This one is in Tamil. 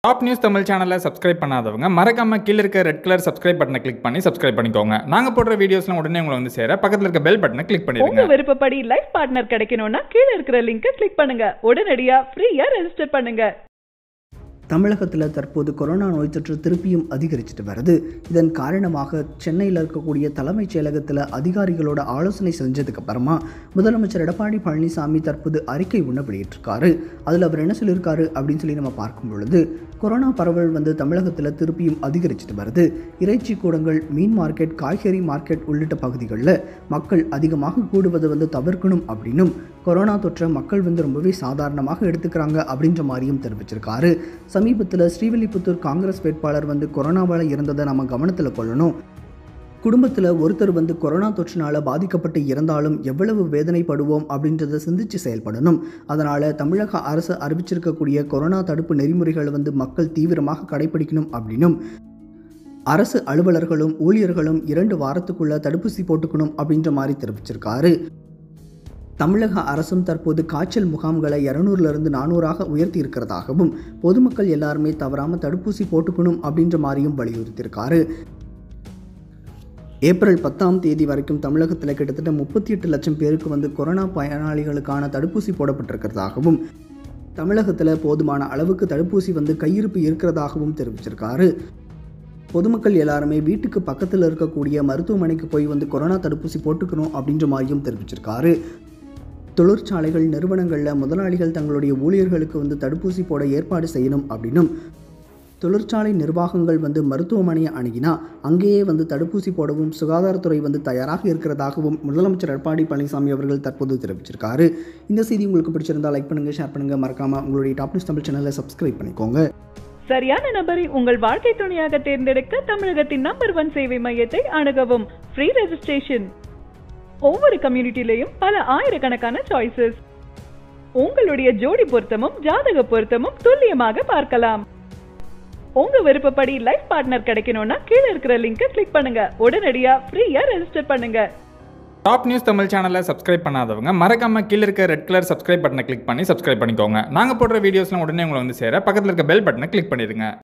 டாப் நியூஸ் தமிழ் சேனலை சப்ஸ்கிரைப் பண்ணாதவங்க மறக்காம கீழ இருக்க ரெட் கலர் சப்ஸ்கிரைப் பட்டனை கிளிக் பண்ணி சப்ஸ்கிரைப் பண்ணிக்கோங்க நாங்க போடுற வீடியோஸ்லாம் உடனே உங்களை வந்து சேர பக்கத்துல இருக்க பெல் பட்டனை கிளிக் உங்க பண்ணிடுங்க விருப்பப்படி லைஃப் பார்ட்னர் கிடைக்கணும்னா கீழ இருக்கிற லிங்கை கிளிக் பண்ணுங்க உடனடியா ஃப்ரீயா ரெஜிஸ்டர் பண்ணுங்க தமிழகத்தில் தற்போது கொரோனா நோய் தொற்று திருப்பியும் அதிகரிச்சுட்டு வருது இதன் காரணமாக சென்னையில் இருக்கக்கூடிய தலைமைச் செயலகத்தில் அதிகாரிகளோட ஆலோசனை செஞ்சதுக்கு அப்புறமா முதலமைச்சர் எடப்பாடி பழனிசாமி தற்போது அறிக்கை ஒன்று வெளியிட்டிருக்காரு அதில் அவர் என்ன சொல்லியிருக்காரு அப்படின்னு சொல்லி நம்ம பார்க்கும் பொழுது கொரோனா பரவல் வந்து தமிழகத்தில் திருப்பியும் அதிகரிச்சுட்டு வருது இறைச்சி கூடங்கள் மீன் மார்க்கெட் காய்கறி மார்க்கெட் உள்ளிட்ட பகுதிகளில் மக்கள் அதிகமாக கூடுவதை வந்து தவிர்க்கணும் அப்படின்னும் கொரோனா தொற்றை மக்கள் வந்து ரொம்பவே சாதாரணமாக எடுத்துக்கிறாங்க அப்படின்ற மாதிரியும் தெரிவிச்சிருக்காரு சமீபத்தில் ஸ்ரீவில்லிபுத்தூர் காங்கிரஸ் வேட்பாளர் வந்து கொரோனாவால் இறந்ததை நம்ம கவனத்தில் கொள்ளணும் குடும்பத்தில் ஒருத்தர் வந்து கொரோனா தொற்றினால் பாதிக்கப்பட்டு இறந்தாலும் எவ்வளவு வேதனைப்படுவோம் அப்படின்றத சிந்திச்சு செயல்படணும் அதனால் தமிழக அரசு அறிவிச்சிருக்கக்கூடிய கொரோனா தடுப்பு நெறிமுறைகளை வந்து மக்கள் தீவிரமாக கடைபிடிக்கணும் அப்படின்னும் அரசு அலுவலர்களும் ஊழியர்களும் இரண்டு வாரத்துக்குள்ள தடுப்பூசி போட்டுக்கணும் அப்படின்ற மாதிரி தெரிவிச்சிருக்காரு தமிழக அரசும் தற்போது காய்ச்சல் முகாம்களை இரநூறுலேருந்து நானூறாக உயர்த்தி இருக்கிறதாகவும் பொதுமக்கள் எல்லாருமே தவறாமல் தடுப்பூசி போட்டுக்கணும் அப்படின்ற மாதிரியும் வலியுறுத்தியிருக்காரு ஏப்ரல் பத்தாம் தேதி வரைக்கும் தமிழகத்தில் கிட்டத்தட்ட முப்பத்தி எட்டு லட்சம் பேருக்கு வந்து கொரோனா பயனாளிகளுக்கான தடுப்பூசி போடப்பட்டிருக்கிறதாகவும் தமிழகத்தில் போதுமான அளவுக்கு தடுப்பூசி வந்து கையிருப்பு இருக்கிறதாகவும் தெரிவிச்சிருக்காரு பொதுமக்கள் எல்லாருமே வீட்டுக்கு பக்கத்தில் இருக்கக்கூடிய மருத்துவமனைக்கு போய் வந்து கொரோனா தடுப்பூசி போட்டுக்கணும் அப்படின்ற மாதிரியும் தெரிவிச்சிருக்காரு தொழிற்சாலைகள் நிறுவனங்களில் முதலாளிகள் தங்களுடைய ஊழியர்களுக்கு வந்து தடுப்பூசி போட ஏற்பாடு செய்யணும் அப்படின்னும் தொழிற்சாலை நிர்வாகங்கள் வந்து மருத்துவமனையை அணுகினா அங்கேயே வந்து தடுப்பூசி போடவும் சுகாதாரத்துறை வந்து தயாராக இருக்கிறதாகவும் முதலமைச்சர் எடப்பாடி பழனிசாமி அவர்கள் தற்போது தெரிவிச்சிருக்காரு இந்த செய்தி உங்களுக்கு பிடிச்சிருந்தா லைக் பண்ணுங்க ஷேர் பண்ணுங்க மறக்காம உங்களுடைய டாப் நியூஸ் தமிழ் சேனலை சப்ஸ்கிரைப் பண்ணிக்கோங்க சரியான நபரை உங்கள் வாழ்க்கை துணையாக தேர்ந்தெடுக்க தமிழகத்தின் நம்பர் ஒன் சேவை மையத்தை அணுகவும் ஃப்ரீ ரெஜிஸ்ட்ரேஷன் ஒவ்வொரு கம்யூனிட்டிலையும் பல ஆயிரக்கணக்கான சாய்ஸஸ் உங்களுடைய ஜோடி பொருத்தமும் ஜாதக பொருத்தமும் துல்லியமாக பார்க்கலாம் உங்க விருப்பப்படி லைஃப் பார்ட்னர் கிடைக்கணும்னா கீழ இருக்கிற லிங்கை கிளிக் பண்ணுங்க உடனடியா ஃப்ரீயா ரெஜிஸ்டர் பண்ணுங்க டாப் நியூஸ் தமிழ் சேனலை சப்ஸ்கிரைப் பண்ணாதவங்க மறக்காம கீழ இருக்க ரெட் கலர் சப்ஸ்கிரைப் பட்டனை கிளிக் பண்ணி சப்ஸ்கிரைப் பண்ணிக்கோங்க நாங்க போடுற வீடியோஸ்லாம் உடனே உங்களை வந்து சேர பக்கத்துல இருக்க பெல் பட்டனை கிளிக் பண்ணிடுங்க